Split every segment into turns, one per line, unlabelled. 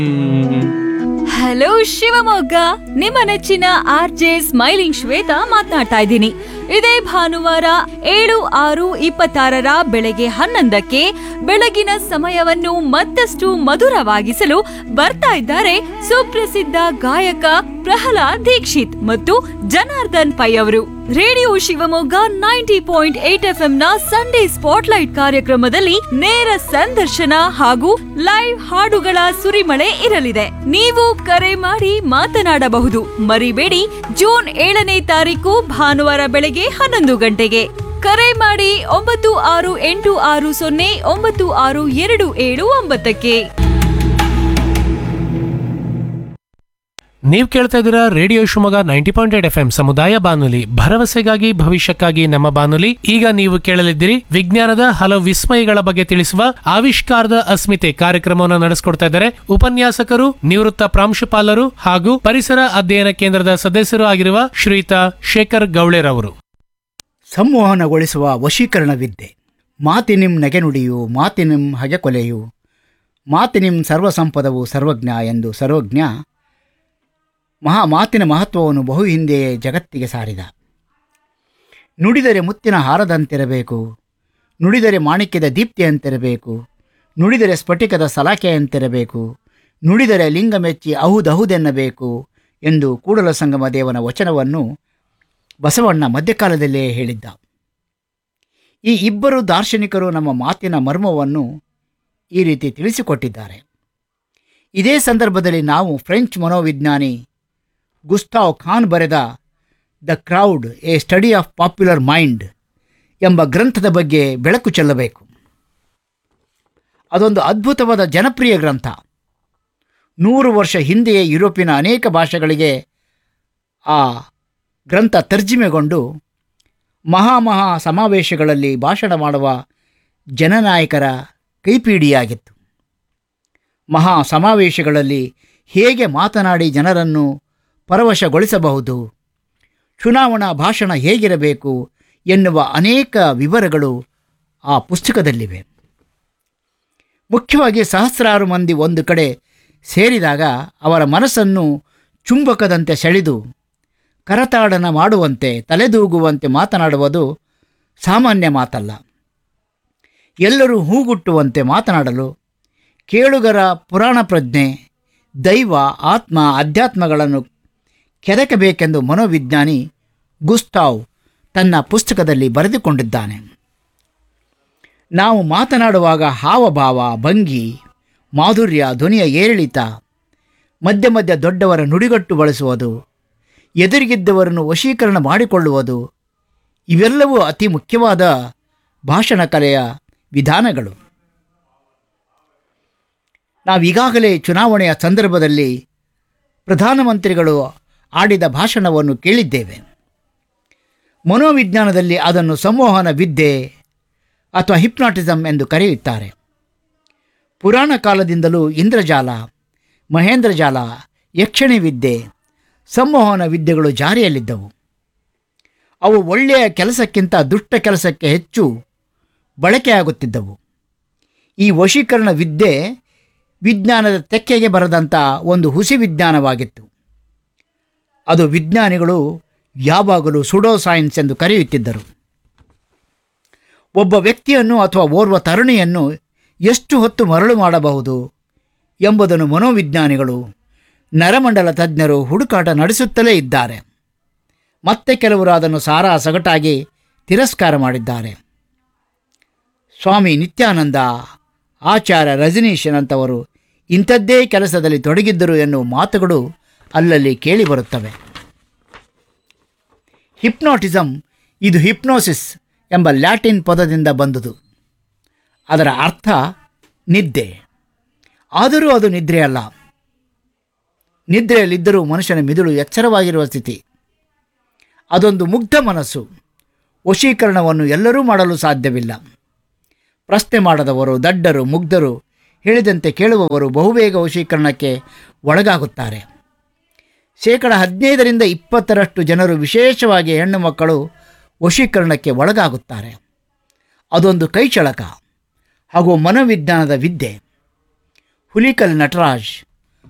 hello Shivamogga ನಿಮ್ಮ ನೆಚ್ಚಿನ R J smiling Shweta ಮಾತನಾಡ್ತಾ ಇದ್ದೀನಿ ಇದೇ ಭಾನುವಾರ ಏಳು ಆರು ಇಪ್ಪತ್ತಾರರ ಬೆಳಗ್ಗೆ ಹನ್ನೊಂದಕ್ಕೆ ಬೆಳಗಿನ ಸಮಯವನ್ನು ಮತ್ತಷ್ಟು ಮಧುರವಾಗಿಸಲು ಬರ್ತಾ ಇದ್ದಾರೆ ಸುಪ್ರಸಿದ್ಧ ಗಾಯಕ ಪ್ರಹ್ಲಾದ್ ದೀಕ್ಷಿತ್ ಮತ್ತು ಜನಾರ್ದನ್ ಪೈ ಅವರು radio Shivamogga ninety point eight F ನ ಸಂಡೇ ಸ್ಪಾಟ್ಲೈಟ್ ಕಾರ್ಯಕ್ರಮದಲ್ಲಿ ನೇರ ಸಂದರ್ಶನ ಹಾಗೂ ಲೈವ್ ಹಾಡುಗಳ ಸುರಿಮಳೆ ಇರಲಿದೆ ನೀವು ಕರೆ ಮಾಡಿ ಮಾತನಾಡಬಹುದು ಮರಿಬೇಡಿ ಜೂನ್ ಏಳನೇ ತಾರೀಕು ಭಾನುವಾರ ಬೆಳಗ್ಗೆ ಹನ್ನೊಂದು ಗಂಟೆಗೆ ಕರೆ ಮಾಡಿ ಒಂಬತ್ತು ಆರು ಎಂಟು ಆರು ಸೊನ್ನೆ ಒಂಬತ್ತು ಆರು ಎರಡು ಏಳು ಒಂಬತ್ತಕ್ಕೆ
ನೀವು ಕೇಳ್ತಾ ಇದ್ದೀರಾ radio Shivamogga ninety point eight F M ಸಮುದಾಯ ಬಾನುಲಿ ಭರವಸೆಗಾಗಿ ಭವಿಷ್ಯಕ್ಕಾಗಿ ನಮ್ಮ ಬಾನುಲಿ ಈಗ ನೀವು ಕೇಳಲಿದ್ದೀರಿ ವಿಜ್ಞಾನದ ಹಲವು ವಿಸ್ಮಯಗಳ ಬಗ್ಗೆ ತಿಳಿಸುವ ಆವಿಷ್ಕಾರದ ಅಸ್ಮಿತೆ ಕಾರ್ಯಕ್ರಮವನ್ನು ನಡೆಸಿಕೊಡ್ತಾ ಇದ್ದಾರೆ ಉಪನ್ಯಾಸಕರು ನಿವೃತ್ತ ಪ್ರಾಂಶುಪಾಲರು ಹಾಗೂ ಪರಿಸರ ಅಧ್ಯಯನ ಕೇಂದ್ರದ ಸದಸ್ಯರು ಆಗಿರುವ ಶ್ರೀಯುತ ಶೇಖರ್ ಗೌಳೆರವರು
ಸಂವಹನಗೊಳಿಸುವ ವಶೀಕರಣ ವಿದ್ಯೆ ಮಾತಿನಿಂ ನೆಗೆನುಡಿಯು ಮಾತಿನಿಂ ಹಗೆಕೊಲೆಯು ಮಾತಿನಿಂ ಸರ್ವಸಂಪದವು ಸರ್ವಜ್ಞ ಎಂದು ಸರ್ವಜ್ಞ ಮಹಾ ಮಾತಿನ ಮಹತ್ವವನ್ನು ಬಹು ಹಿಂದೆಯೇ ಜಗತ್ತಿಗೆ ಸಾರಿದ ನುಡಿದರೆ ಮುತ್ತಿನ ಹಾರದಂತಿರಬೇಕು ನುಡಿದರೆ ಮಾಣಿಕ್ಯದ ದೀಪ್ತಿಯಂತಿರಬೇಕು ನುಡಿದರೆ ಸ್ಫಟಿಕದ ಸಲಾಕೆಯಂತಿರಬೇಕು ನುಡಿದರೆ ಲಿಂಗ ಮೆಚ್ಚಿ ಅಹುದಹುದೆನ್ನಬೇಕು ಎಂದು ಕೂಡಲ ಸಂಗಮ ದೇವನ ವಚನವನ್ನು ಬಸವಣ್ಣ ಮಧ್ಯಕಾಲದಲ್ಲೇ ಹೇಳಿದ್ದ ಈ ಇಬ್ಬರು ದಾರ್ಶನಿಕರು ನಮ್ಮ ಮಾತಿನ ಮರ್ಮವನ್ನು ಈ ರೀತಿ ತಿಳಿಸಿಕೊಟ್ಟಿದ್ದಾರೆ ಇದೇ ಸಂದರ್ಭದಲ್ಲಿ ನಾವು ಫ್ರೆಂಚ್ ಮನೋವಿಜ್ಞಾನಿ ಗುಸ್ತಾವ್ ಖಾನ್ ಬರೆದ the crowd a study of popular mind ಎಂಬ ಗ್ರಂಥದ ಬಗ್ಗೆ ಬೆಳಕು ಚೆಲ್ಲಬೇಕು ಅದೊಂದು ಅದ್ಭುತವಾದ ಜನಪ್ರಿಯ ಗ್ರಂಥ ನೂರು ವರ್ಷ ಹಿಂದೆಯೇ ಯುರೋಪಿನ ಅನೇಕ ಭಾಷೆಗಳಿಗೆ ಆ ಗ್ರಂಥ ತರ್ಜಿಮೆಗೊಂಡು ಮಹಾಮಹಾ ಸಮಾವೇಶಗಳಲ್ಲಿ ಭಾಷಣ ಮಾಡುವ ಜನನಾಯಕರ ಕೈಪಿಡಿಯಾಗಿತ್ತು ಮಹಾ ಸಮಾವೇಶಗಳಲ್ಲಿ ಹೇಗೆ ಮಾತನಾಡಿ ಜನರನ್ನು ಪರವಶಗೊಳಿಸಬಹುದು ಚುನಾವಣಾ ಭಾಷಣ ಹೇಗಿರಬೇಕು ಎನ್ನುವ ಅನೇಕ ವಿವರಗಳು ಆ ಪುಸ್ತಕದಲ್ಲಿವೆ ಮುಖ್ಯವಾಗಿ ಸಹಸ್ರಾರು ಮಂದಿ ಒಂದು ಕಡೆ ಸೇರಿದಾಗ ಅವರ ಮನಸ್ಸನ್ನು ಚುಂಬಕದಂತೆ ಸೆಳೆದು ಕರತಾಡನ ಮಾಡುವಂತೆ ತಲೆದೂಗುವಂತೆ ಮಾತನಾಡುವುದು ಸಾಮಾನ್ಯ ಮಾತಲ್ಲ ಎಲ್ಲರೂ ಹೂಗುಟ್ಟುವಂತೆ ಮಾತನಾಡಲು ಕೇಳುಗರ ಪುರಾಣ ಪ್ರಜ್ಞೆ ದೈವ ಆತ್ಮ ಅಧ್ಯಾತ್ಮಗಳನ್ನು ಕೆದಕಬೇಕೆಂದು ಮನೋವಿಜ್ಞಾನಿ ಗುಸ್ತಾವ್ ತನ್ನ ಪುಸ್ತಕದಲ್ಲಿ ಬರೆದುಕೊಂಡಿದ್ದಾನೆ ನಾವು ಮಾತನಾಡುವಾಗ ಹಾವಭಾವ ಭಂಗಿ ಮಾಧುರ್ಯ ಧ್ವನಿಯ ಏರಿಳಿತ ಮಧ್ಯ ಮಧ್ಯ ದೊಡ್ಡವರ ನುಡಿಗಟ್ಟು ಬಳಸುವುದು ಎದುರಿಗಿದ್ದವರನ್ನು ವಶೀಕರಣ ಮಾಡಿಕೊಳ್ಳುವುದು ಇವೆಲ್ಲವೂ ಅತಿ ಮುಖ್ಯವಾದ ಭಾಷಣ ಕಲೆಯ ವಿಧಾನಗಳು ನಾವೀಗಾಗಲೇ ಚುನಾವಣೆಯ ಸಂದರ್ಭದಲ್ಲಿ ಪ್ರಧಾನಮಂತ್ರಿಗಳು ಆಡಿದ ಭಾಷಣವನ್ನು ಕೇಳಿದ್ದೇವೆ ಮನೋವಿಜ್ಞಾನದಲ್ಲಿ ಅದನ್ನು ಸಂವಹನ ವಿದ್ಯೆ ಅಥವಾ ಹಿಪ್ನಾಟಿಸಮ್ ಎಂದು ಕರೆಯುತ್ತಾರೆ ಪುರಾಣ ಕಾಲದಿಂದಲೂ ಇಂದ್ರಜಾಲ ಮಹೇಂದ್ರಜಾಲ ಯಕ್ಷಣೆ ವಿದ್ಯೆ ಸಂವಹನ ವಿದ್ಯೆಗಳು ಜಾರಿಯಲ್ಲಿದ್ದವು ಅವು ಒಳ್ಳೆಯ ಕೆಲಸಕ್ಕಿಂತ ದುಷ್ಟ ಕೆಲಸಕ್ಕೆ ಹೆಚ್ಚು ಬಳಕೆಯಾಗುತ್ತಿದ್ದವು ಈ ವಶೀಕರಣ ವಿದ್ಯೆ ವಿಜ್ಞಾನದ ತೆಕ್ಕೆಗೆ ಬರದಂಥ ಒಂದು ಹುಸಿ ವಿಜ್ಞಾನವಾಗಿತ್ತು ಅದು ವಿಜ್ಞಾನಿಗಳು ಯಾವಾಗಲೂ ಸುಡೋ ಸೈನ್ಸ್ ಎಂದು ಕರೆಯುತ್ತಿದ್ದರು ಒಬ್ಬ ವ್ಯಕ್ತಿಯನ್ನು ಅಥವಾ ಓರ್ವ ತರುಣಿಯನ್ನು ಎಷ್ಟು ಹೊತ್ತು ಮರಳು ಮಾಡಬಹುದು ಎಂಬುದನ್ನು ಮನೋವಿಜ್ಞಾನಿಗಳು ನರಮಂಡಲ ತಜ್ಞರು ಹುಡುಕಾಟ ನಡೆಸುತ್ತಲೇ ಇದ್ದಾರೆ ಮತ್ತೆ ಕೆಲವರು ಅದನ್ನು ಸಾರಾ ಸಗಟಾಗಿ ತಿರಸ್ಕಾರ ಮಾಡಿದ್ದಾರೆ ಸ್ವಾಮಿ ನಿತ್ಯಾನಂದ ಆಚಾರ್ಯ ರಜನೀಶನಂತವರು ಇಂಥದ್ದೇ ಕೆಲಸದಲ್ಲಿ ತೊಡಗಿದ್ದರು ಎನ್ನುವ ಮಾತುಗಳು ಅಲ್ಲಲ್ಲಿ ಕೇಳಿಬರುತ್ತವೆ ಹಿಪ್ನಾಟಿಸಮ್ ಇದು ಹಿಪ್ನೋಸಿಸ್ ಎಂಬ ಲ್ಯಾಟಿನ್ ಪದದಿಂದ ಬಂದುದು ಅದರ ಅರ್ಥ ನಿದ್ದೆ ಆದರೂ ಅದು ನಿದ್ರೆ ಅಲ್ಲ ನಿದ್ರೆಯಲ್ಲಿದ್ದರೂ ಮನುಷ್ಯನ ಮಿದುಳು ಎಚ್ಚರವಾಗಿರುವ ಸ್ಥಿತಿ ಅದೊಂದು ಮುಗ್ಧ ಮನಸ್ಸು ವಶೀಕರಣವನ್ನು ಎಲ್ಲರೂ ಮಾಡಲು ಸಾಧ್ಯವಿಲ್ಲ ಪ್ರಶ್ನೆ ಮಾಡದವರು ದಡ್ಡರು ಮುಗ್ಧರು ಹೇಳಿದಂತೆ ಕೇಳುವವರು ಬಹುಬೇಗ ವಶೀಕರಣಕ್ಕೆ ಒಳಗಾಗುತ್ತಾರೆ ಶೇಕಡ ಹದಿನೈದರಿಂದ ಇಪ್ಪತ್ತರಷ್ಟು ಜನರು ವಿಶೇಷವಾಗಿ ಹೆಣ್ಣು ಮಕ್ಕಳು ವಶೀಕರಣಕ್ಕೆ ಒಳಗಾಗುತ್ತಾರೆ ಅದೊಂದು ಕೈಚಳಕ ಹಾಗೂ ಮನೋವಿಜ್ಞಾನದ ವಿದ್ಯೆ ಹುಲಿಕಲ್ ನಟರಾಜ್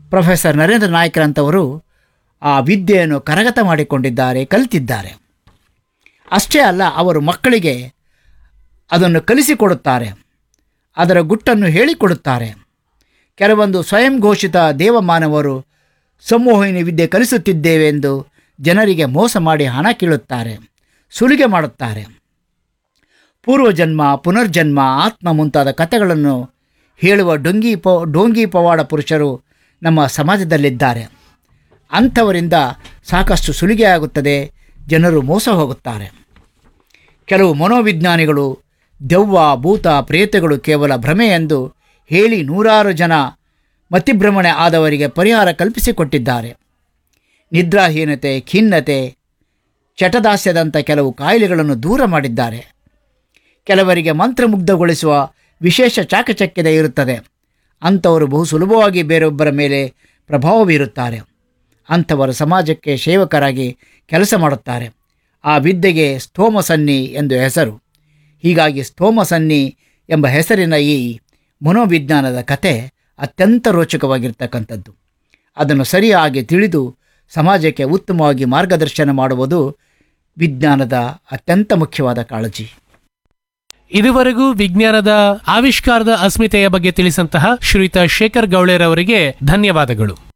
ಪ್ರೊಫೆಸರ್ ನರೇಂದ್ರ ನಾಯ್ಕರಂಥವರು ಆ ವಿದ್ಯೆಯನ್ನು ಕರಗತ ಮಾಡಿಕೊಂಡಿದ್ದಾರೆ ಕಲಿತಿದ್ದಾರೆ ಅಷ್ಟೇ ಅಲ್ಲ ಅವರು ಮಕ್ಕಳಿಗೆ ಅದನ್ನು ಕಲಿಸಿಕೊಡುತ್ತಾರೆ ಅದರ ಗುಟ್ಟನ್ನು ಹೇಳಿಕೊಡುತ್ತಾರೆ ಕೆಲವೊಂದು ಸ್ವಯಂ ಘೋಷಿತ ದೇವಮಾನವರು ಸಂಮೋಹಿನಿ ವಿದ್ಯೆ ಕಲಿಸುತ್ತಿದ್ದೇವೆ ಎಂದು ಜನರಿಗೆ ಮೋಸ ಮಾಡಿ ಹಣ ಕೀಳುತ್ತಾರೆ ಸುಲಿಗೆ ಮಾಡುತ್ತಾರೆ ಪೂರ್ವಜನ್ಮ ಪುನರ್ಜನ್ಮ ಆತ್ಮ ಮುಂತಾದ ಕಥೆಗಳನ್ನು ಹೇಳುವ ಡೊಂಗಿ ಪ ಡೋಂಗಿ ಪವಾಡ ಪುರುಷರು ನಮ್ಮ ಸಮಾಜದಲ್ಲಿದ್ದಾರೆ ಅಂಥವರಿಂದ ಸಾಕಷ್ಟು ಸುಲಿಗೆ ಆಗುತ್ತದೆ ಜನರು ಮೋಸ ಹೋಗುತ್ತಾರೆ ಕೆಲವು ಮನೋವಿಜ್ಞಾನಿಗಳು ದೆವ್ವ ಭೂತ ಪ್ರೇತಗಳು ಕೇವಲ ಭ್ರಮೆ ಎಂದು ಹೇಳಿ ನೂರಾರು ಜನ ಮತಿಭ್ರಮಣೆ ಆದವರಿಗೆ ಪರಿಹಾರ ಕಲ್ಪಿಸಿಕೊಟ್ಟಿದ್ದಾರೆ ನಿದ್ರಾಹೀನತೆ ಖಿನ್ನತೆ ಚಟದಾಸ್ಯದಂಥ ಕೆಲವು ಕಾಯಿಲೆಗಳನ್ನು ದೂರ ಮಾಡಿದ್ದಾರೆ ಕೆಲವರಿಗೆ ಮಂತ್ರಮುಗ್ಧಗೊಳಿಸುವ ವಿಶೇಷ ಚಾಕಚಕ್ಯತೆ ಇರುತ್ತದೆ ಅಂಥವರು ಬಹು ಸುಲಭವಾಗಿ ಬೇರೊಬ್ಬರ ಮೇಲೆ ಪ್ರಭಾವ ಬೀರುತ್ತಾರೆ ಅಂಥವರು ಸಮಾಜಕ್ಕೆ ಸೇವಕರಾಗಿ ಕೆಲಸ ಮಾಡುತ್ತಾರೆ ಆ ವಿದ್ಯೆಗೆ ಸ್ತೋಮಸನ್ನಿ ಎಂದು ಹೆಸರು ಹೀಗಾಗಿ ಸ್ತೋಮಸನ್ನಿ ಎಂಬ ಹೆಸರಿನ ಈ ಮನೋವಿಜ್ಞಾನದ ಕತೆ ಅತ್ಯಂತ ರೋಚಕವಾಗಿರ್ತಕ್ಕಂಥದ್ದು ಅದನ್ನು ಸರಿಯಾಗಿ ತಿಳಿದು ಸಮಾಜಕ್ಕೆ ಉತ್ತಮವಾಗಿ ಮಾರ್ಗದರ್ಶನ ಮಾಡುವುದು ವಿಜ್ಞಾನದ ಅತ್ಯಂತ ಮುಖ್ಯವಾದ ಕಾಳಜಿ
ಇದುವರೆಗೂ ವಿಜ್ಞಾನದ ಆವಿಷ್ಕಾರದ ಅಸ್ಮಿತೆಯ ಬಗ್ಗೆ ತಿಳಿಸಂತಹ ಶ್ರೀಯುತ ಶೇಖರ್ ಗೌಳೆರವರಿಗೆ ಧನ್ಯವಾದಗಳು